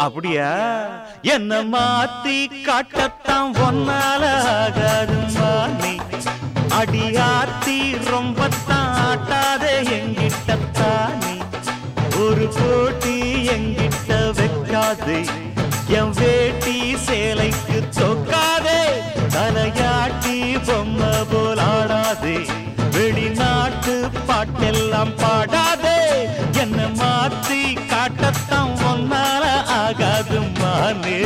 அப்படியா என்ன மாத்தி காட்டத்தான் ஒன்னால ஆகாதும்மா நீ அடியாத்தி ரொம்ப ஆட்டாதே எங்கிட்டத்தானே ஒரு போட்டி எங்கிட்ட வைக்காதே என் வேட்டி சேலைக்கு தொக்காதே தலையாட்டி பொம்மை போல் ஆடாதே வெளிநாட்டு பாட்டெல்லாம் பாடாதே என்ன மாத்தி காட்டத்தான் ஒன்னால ஆகாது மானே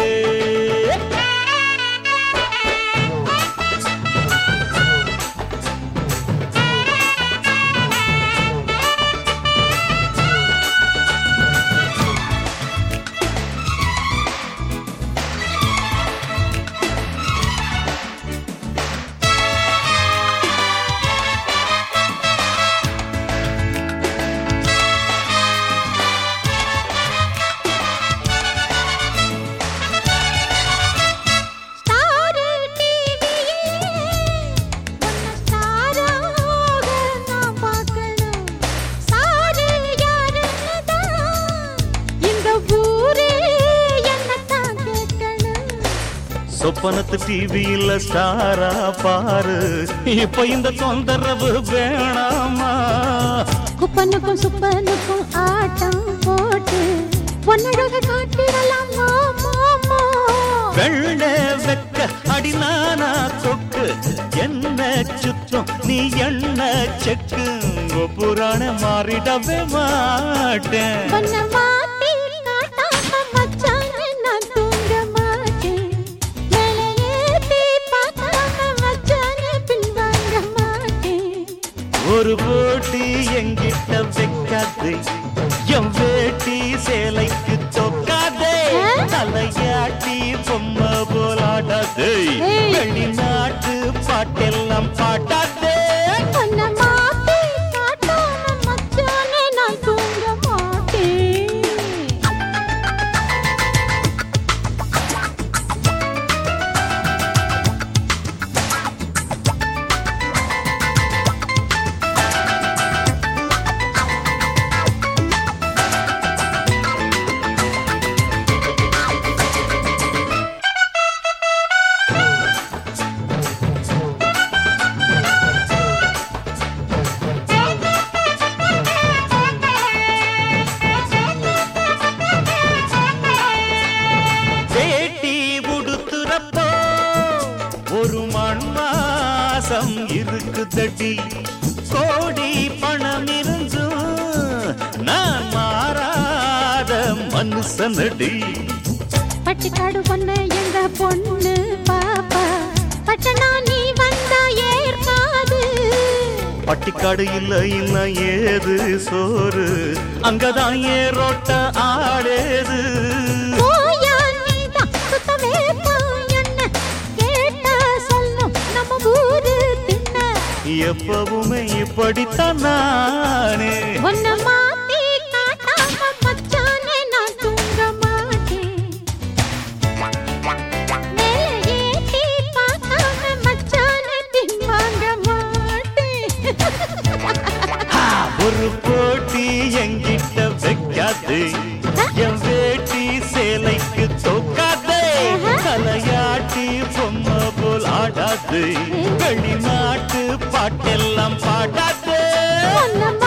ஸ்டார் டிவியே உன்னை ஸ்டாராக நான் பார்க்கணும் ஸ்டார் யாருன்னு தான் இந்த ஊரே என்னத்தான் கேட்கணும் சொப்பனத்து டிவியில ஸ்டாரா பாரு இப்ப இந்த தொந்தரவு வேணாமா குப்பனுக்கும் சுப்பனுக்கும் ஆட்டம் போட்டு பொன்னழக காட்டிடலாம் மாமா வெள்ள வெக்க அடினானா கொக்கு என்ன சுத்தம் நீ என்ன செக்கு புராண மாறிடவே மாட்டேன் பண்ண மாத்தி காட்டாம மச்சானே நான் தூங்க மாட்டேன் மேலே ஏத்தி பார்க்காம மச்சானே பின்வாங்க மாட்டேன் ஒரு போட்டி எங்கிட்ட வைக்காதே என் வேட்டி சேலைக்கு தொக்காதே தலையாட்டி பொம்மை போலாடாதே ஏய். வெளிநாட்டு பாட்டெல்லாம் பாட்டாதே பண்ண மாத்தி காட்டாம மச்சானே நான் தூங்க மாட்டேன் வேட்டி உடுத்துறப்போ ஒரு மண் மாசம் இருக்குதடி கோடி பணம் இருந்தும் நான் மாறாத மனுஷனடி பட்டிக்காடு பொண்ணு எங்க பொண்ணு பாப்பா பட்டனா நீ வந்தா ஏற்காது பட்டிக்காடு இல்ல இல்ல ஏது சோறு அங்கதான் ஏரோட்ட ஆடேது போயா நீதான் சுத்தமே போ என்ன கேட்டா சொல்லும் நம்ம ஊரு தின்ன எப்பவுமே இப்படித்தான் நானே உன்னை மாத்தி காட்டாம மச்சானே நான் தூங்க மாட்டேன் மேலே ஏத்தி பார்க்காம மச்சானே பின்வாங்க மாட்டேன் ஒரு போட்டி எங்கிட்ட வைக்காது என் வேட்டி சேலைக்கு தொக்காதே தலையாட்டி பொம்மை போல் ஆடாது வெளிநாட்டு பாட்டெல்லாம் பாடாதே உன்னை